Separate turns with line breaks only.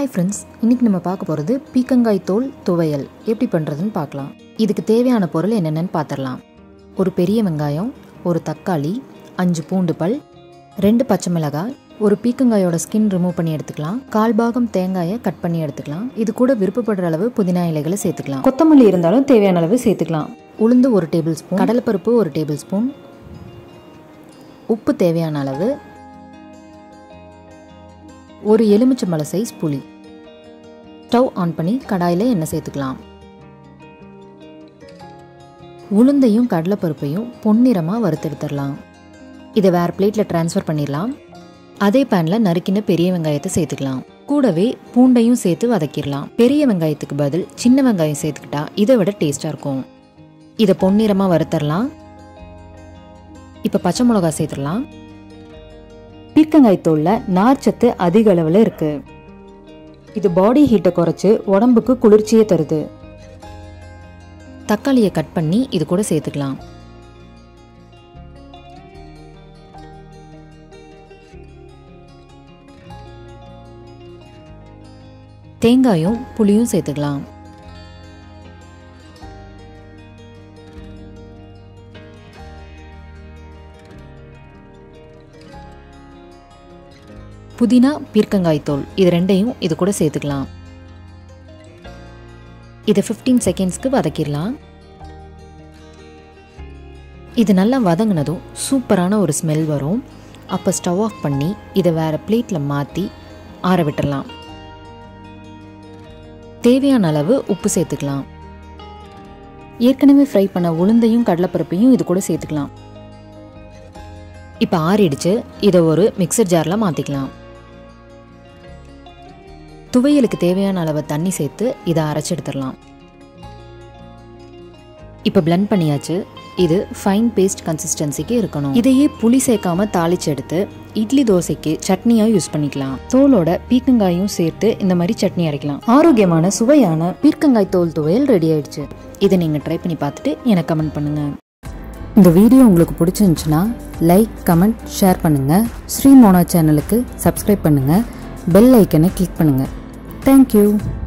hi friends இன்னைக்கு நம்ம பார்க்க போகிறது பீக்கங்காய் தோல் துவையல் எப்படி பண்ணுறதுன்னு பார்க்கலாம் இதுக்கு தேவையான பொருள் என்னென்னு பார்த்துடலாம் ஒரு பெரிய வெங்காயம் ஒரு தக்காளி அஞ்சு பூண்டு பல் ரெண்டு பச்சை மிளகாய் ஒரு பீக்கங்காயோட ஸ்கின் ரிமூவ் பண்ணி எடுத்துக்கலாம் கால் பாகம் தேங்காயை கட் பண்ணி எடுத்துக்கலாம் இது கூட விருப்பப்படுற அளவு புதினா இலைகளை சேர்த்துக்கலாம் கொத்தமல்லி இருந்தாலும் தேவையான அளவு சேர்த்துக்கலாம் உளுந்து ஒரு டேபிள் ஸ்பூன் கடலைப்பருப்பு ஒரு டேபிள் ஸ்பூன் உப்பு தேவையான அளவு ஒரு எலுமிச்சம்பழ சைஸ் புளி ஸ்டவ் ஆன் பண்ணி கடாயில் எண்ணெய் சேர்த்துக்கலாம் உளுந்தையும் கடலைப்பருப்பையும் பொன்னிறமாக வறுத்தெடுத்துடலாம் இதை வேறு பிளேட்டில் ட்ரான்ஸ்ஃபர் பண்ணிடலாம் அதே பேனில் நறுக்கின பெரிய வெங்காயத்தை சேர்த்துக்கலாம் கூடவே பூண்டையும் சேர்த்து வதக்கிடலாம் பெரிய வெங்காயத்துக்கு பதில் சின்ன வெங்காயம் சேர்த்துக்கிட்டா இதை விட டேஸ்ட்டாக இருக்கும் இதை பொன்னிறமாக வறுத்தரலாம் இப்போ பச்சை மிளகா சேர்த்துடலாம் பீர்க்கங்காய் தோலில் நார்ச்சத்து அதிக அளவில் இருக்கு இது பாடி ஹீட்டை குறைச்சு உடம்புக்கு குளிர்ச்சியை தருது தக்காளியை கட் பண்ணி இது கூட சேர்த்துக்கலாம் தேங்காயும் புளியும் சேர்த்துக்கலாம் புதினா பீர்க்கங்காய் தோல் இது ரெண்டையும் இது கூட சேர்த்துக்கலாம் இதை ஃபிஃப்டீன் செகண்ட்ஸ்க்கு வதக்கிடலாம் இது நல்லா வதங்கினதும் சூப்பரான ஒரு ஸ்மெல் வரும் அப்போ ஸ்டவ் ஆஃப் பண்ணி இதை வேறு பிளேட்டில் மாற்றி ஆற விட்டுடலாம் தேவையான அளவு உப்பு சேர்த்துக்கலாம் ஏற்கனவே ஃப்ரை பண்ண உளுந்தையும் கடலைப்பருப்பையும் இது கூட சேர்த்துக்கலாம் இப்போ ஆறிடுச்சு இதை ஒரு மிக்சர் ஜாரில் மாற்றிக்கலாம் துவையலுக்கு தேவையான அளவு தண்ணி சேர்த்து இதை அரைச்சி எடுத்துடலாம் இப்போ பிளெண்ட் பண்ணியாச்சு இது ஃபைன் பேஸ்ட் கன்சிஸ்டன்சிக்கு இருக்கணும் இதையே புளி சேர்க்காம தாளிச்சு எடுத்து இட்லி தோசைக்கு சட்னியாக யூஸ் பண்ணிக்கலாம் தோலோட பீக்கங்காயும் சேர்த்து இந்த மாதிரி சட்னி அரைக்கலாம் ஆரோக்கியமான சுவையான பீர்க்கங்காய் தோல் துவையல் ரெடி ஆயிடுச்சு இதை நீங்கள் ட்ரை பண்ணி பார்த்துட்டு எனக்கு கமெண்ட் பண்ணுங்கள் இந்த வீடியோ உங்களுக்கு பிடிச்சிருந்துச்சுன்னா லைக் கமெண்ட் ஷேர் பண்ணுங்கள் ஸ்ரீ மோனா சேனலுக்கு சப்ஸ்கிரைப் பண்ணுங்கள் பெல் ஐக்கனை கிளிக் பண்ணுங்கள் தேங்க்யூ